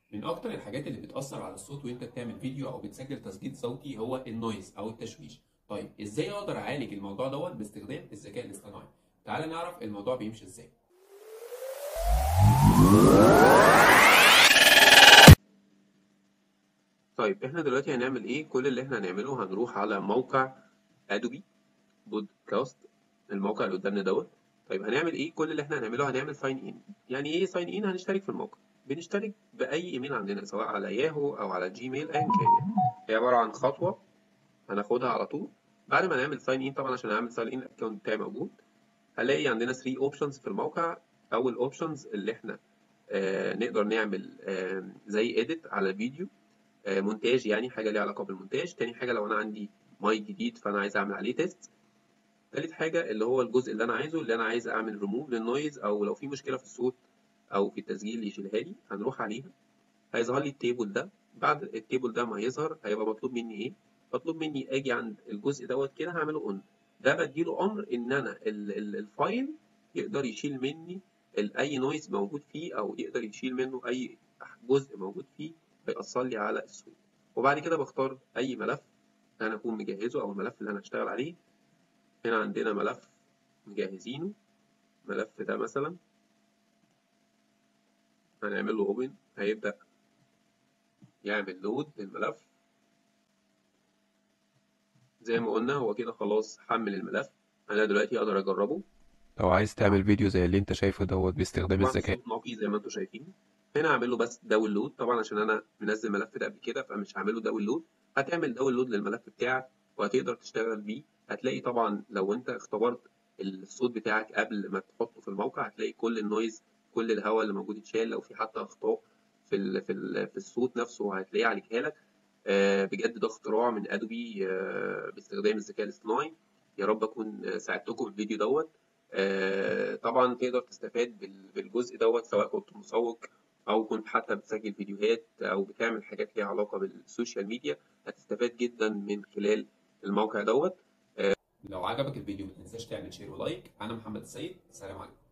من اكتر الحاجات اللي بتاثر على الصوت وانت بتعمل فيديو او بتسجل تسجيل صوتي هو النويز او التشويش طيب ازاي اقدر اعالج الموضوع دوت باستخدام الذكاء الاصطناعي تعال نعرف الموضوع بيمشي ازاي طيب احنا دلوقتي هنعمل ايه كل اللي احنا هنعمله هنروح على موقع ادوبي بودكاست الموقع اللي قدامنا دوت طيب هنعمل ايه كل اللي احنا هنعمله هنعمل ساين ان يعني ايه ساين ان هنشترك في الموقع بنشترك باي ايميل عندنا سواء على ياهو او على جيميل ايا كان يعني هي عباره عن خطوه هناخدها على طول بعد ما نعمل ساين ان طبعا عشان اعمل ساين ان الاكونت بتاعي موجود هنلاقي عندنا 3 اوبشنز في الموقع اول اوبشنز اللي احنا آه نقدر نعمل آه زي اديت على الفيديو آه مونتاج يعني حاجه ليها علاقه بالمونتاج تاني حاجه لو انا عندي مايك جديد فانا عايز اعمل عليه تيست تالت حاجه اللي هو الجزء اللي انا عايزه اللي انا عايز اعمل ريموف للنويز او لو في مشكله في الصوت او في التسجيل يشيلها لي هنروح عليها هيظهر لي التيبل ده بعد التيبل ده ما يظهر هيبقى مطلوب مني ايه مطلوب مني اجي عند الجزء دوت كده هعمله اون ده بديله امر ان انا ال ال الفايل يقدر يشيل مني اي نويز موجود فيه او يقدر يشيل منه اي جزء موجود فيه هيأثر لي على الصوت وبعد كده بختار اي ملف انا اكون مجهزه او الملف اللي انا هشتغل عليه هنا عندنا ملف مجهزينه الملف ده مثلا هنعمل له اوبن هيبدأ يعمل لود للملف زي ما قلنا هو كده خلاص حمل الملف انا دلوقتي اقدر اجربه لو عايز تعمل فيديو زي اللي انت شايفه دوت باستخدام طبعا الذكاء صوت نقي زي ما انتم شايفين هنا هعمل له بس داونلود طبعا عشان انا منزل الملف ده قبل كده فمش هعمل له داونلود هتعمل داونلود للملف بتاعك وهتقدر تشتغل بيه هتلاقي طبعا لو انت اختبرت الصوت بتاعك قبل ما تحطه في الموقع هتلاقي كل النويز كل الهواء اللي موجود اتشال لو في حتى اخطاء في ال في ال في الصوت نفسه هتلاقيه عالجها لك آه بجد ده اختراع من ادوبي آه باستخدام الذكاء الاصطناعي يا رب اكون ساعدتكم في الفيديو دوت آه طبعا تقدر تستفاد بالجزء دوت سواء كنت مسوق او كنت حتى بتسجل فيديوهات او بتعمل حاجات ليها علاقه بالسوشيال ميديا هتستفاد جدا من خلال الموقع دوت لو عجبك الفيديو ما تنساش تعمل شير ولايك انا محمد السيد سلام عليكم